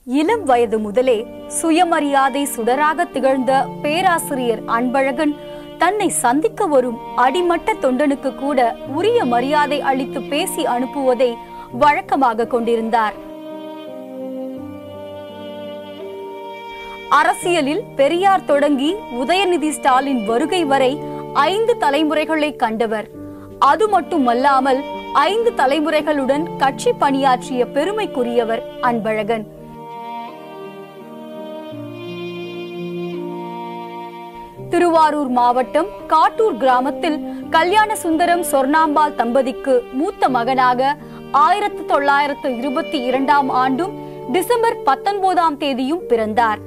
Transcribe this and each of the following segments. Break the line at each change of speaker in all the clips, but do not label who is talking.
இளம் வயது முதலே சுயமரியாதை சுடராக திகழ்ந்த பேராசிரியர் அன்பழகன் தன்னை சந்திக்க வரும் அடிமட்ட தொண்டனுக்கு கூட உரிய மரியாதை அளித்து பேசி அனுப்புவதை வழக்கமாக கொண்டிருந்தார் அரசியலில் பெரியார் தொடங்கி உதயநிதி ஸ்டாலின் வருகை வரை ஐந்து தலைமுறைகளை கண்டவர் அது மட்டுமல்லாமல் ஐந்து தலைமுறைகளுடன் கட்சி பணியாற்றிய பெருமைக்குரியவர் அன்பழகன் திருவாரூர் மாவட்டம் காட்டூர் கிராமத்தில் கல்யாண சுந்தரம் சொர்ணாம்பாள் தம்பதிக்கு மூத்த மகனாக ஆயிரத்து தொள்ளாயிரத்து இருபத்தி இரண்டாம் ஆண்டும் டிசம்பர் பத்தொன்பதாம் தேதியும் பிறந்தார்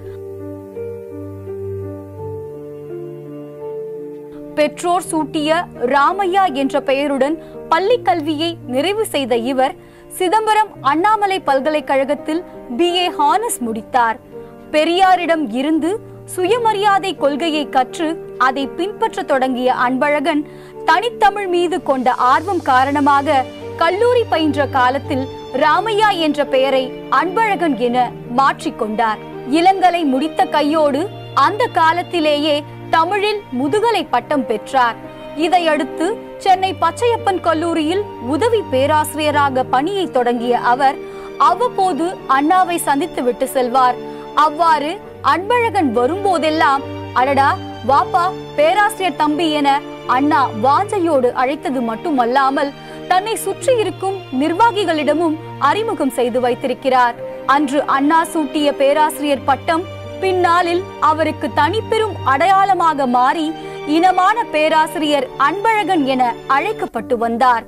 பெற்றோர் சூட்டிய ராமையா என்ற பெயருடன் பள்ளி கல்வியை நிறைவு செய்த இவர் சிதம்பரம் அண்ணாமலை பல்கலைக்கழகத்தில் பி ஏ ஹானஸ் முடித்தார் பெரியாரிடம் இருந்து சுயமரியாதை கொள்கையை கற்று அதை பின்பற்ற தொடங்கிய அன்பழகன் தனித்தமிழ் மீது கொண்ட ஆர்வம் காரணமாக கல்லூரி பயின்ற காலத்தில் ராமையா என்ற பெயரை அன்பழகன் என மாற்றிக்கொண்டார் இளங்கலை முடித்த கையோடு அந்த காலத்திலேயே தமிழில் முதுகலை பட்டம் பெற்றார் இதையடுத்து சென்னை பச்சையப்பன் கல்லூரியில் உதவி பேராசிரியராக பணியை தொடங்கிய அவர் அவ்வப்போது அண்ணாவை சந்தித்து விட்டு செல்வார் அவ்வாறு அன்பழகன் வரும்போதெல்லாம் அடடா வாப்பா பேராசிரியர் தம்பி என அண்ணா வாஞ்சையோடு அழைத்தது மட்டுமல்லாமல் தன்னை சுற்றி இருக்கும் நிர்வாகிகளிடமும் அறிமுகம் செய்து வைத்திருக்கிறார் அன்று அண்ணா சூட்டிய பேராசிரியர் பட்டம் பின்னாளில் அவருக்கு தனிப்பெரும் அடையாளமாக மாறி இனமான பேராசிரியர் அன்பழகன் என அழைக்கப்பட்டு வந்தார்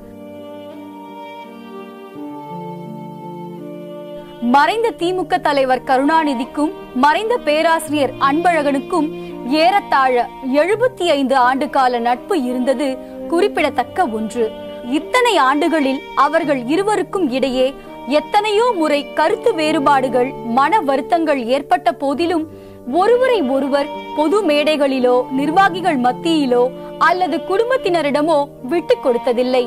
மறைந்த திமுக தலைவர் கருணாநிதிக்கும் மறைந்த பேராசிரியர் அன்பழகனுக்கும் ஏறத்தாழ எழுபத்தி ஐந்து ஆண்டு கால நட்பு இருந்தது குறிப்பிடத்தக்க ஒன்று இத்தனை ஆண்டுகளில் அவர்கள் இருவருக்கும் இடையே எத்தனையோ முறை கருத்து வேறுபாடுகள் மன வருத்தங்கள் ஏற்பட்ட போதிலும் ஒருவரை ஒருவர் பொது மேடைகளிலோ நிர்வாகிகள் மத்தியிலோ அல்லது குடும்பத்தினரிடமோ விட்டுக் கொடுத்ததில்லை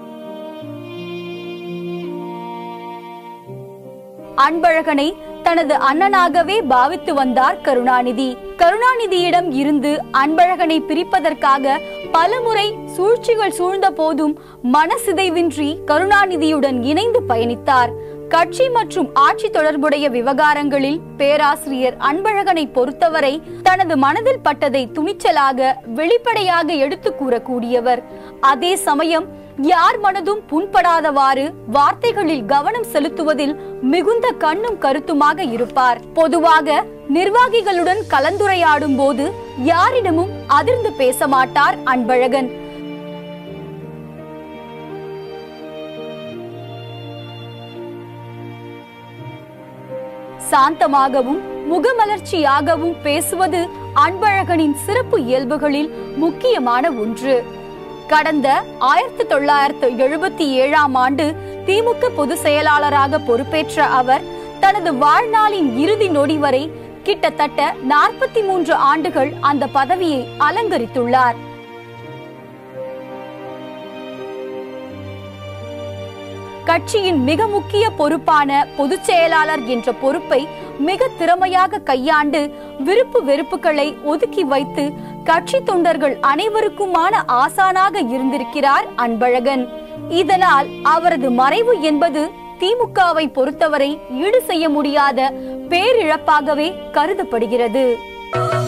அன்பழகனை தனது அண்ணனாகவே பாவித்து வந்தார் கருணாநிதி கருணாநிதியிடம் இருந்து அன்பழகனை பிரிப்பதற்காக பலமுறை சூழ்ச்சிகள் சூழ்ந்த போதும் மனசிதைவின்றி கருணாநிதியுடன் இணைந்து பயணித்தார் கட்சி மற்றும் ஆட்சி தொடர்புடைய விவகாரங்களில் பேராசிரியர் அன்பழகனை பொறுத்தவரை தனது மனதில் பட்டதை துணிச்சலாக வெளிப்படையாக எடுத்து கூறக்கூடியவர் அதே சமயம் யார் மனதும் புண்படாதவாறு வார்த்தைகளில் கவனம் செலுத்துவதில் மிகுந்த கண்ணும் கருத்துமாக இருப்பார் பொதுவாக நிர்வாகிகளுடன் கலந்துரையாடும் போது யாரிடமும் அதிர்ந்து பேச மாட்டார் அன்பழகன் சாந்தமாகவும் முகமலர்ச்சியாகவும் பேசுவது அன்பழகனின் சிறப்பு இயல்புகளில் முக்கியமான ஒன்று கடந்த ஆயிரத்தி தொள்ளாயிரத்து எழுபத்தி ஏழாம் ஆண்டு திமுக பொதுச் செயலாளராக பொறுப்பேற்ற அவர் தனது வாழ்நாளின் இறுதி நொடி வரை கிட்டத்தட்ட நாற்பத்தி மூன்று ஆண்டுகள் அந்த பதவியை அலங்கரித்துள்ளார் கட்சியின் மிக முக்கிய பொறுப்பான பொதுச் செயலாளர் என்ற பொறுப்பை மிக திறமையாக கையாண்டு விருப்பு வெறுப்புகளை ஒதுக்கி வைத்து கட்சி தொண்டர்கள் அனைவருக்குமான ஆசானாக இருந்திருக்கிறார் அன்பழகன் இதனால் அவரது மறைவு என்பது திமுகவை பொறுத்தவரை ஈடு செய்ய முடியாத பேரிழப்பாகவே கருதப்படுகிறது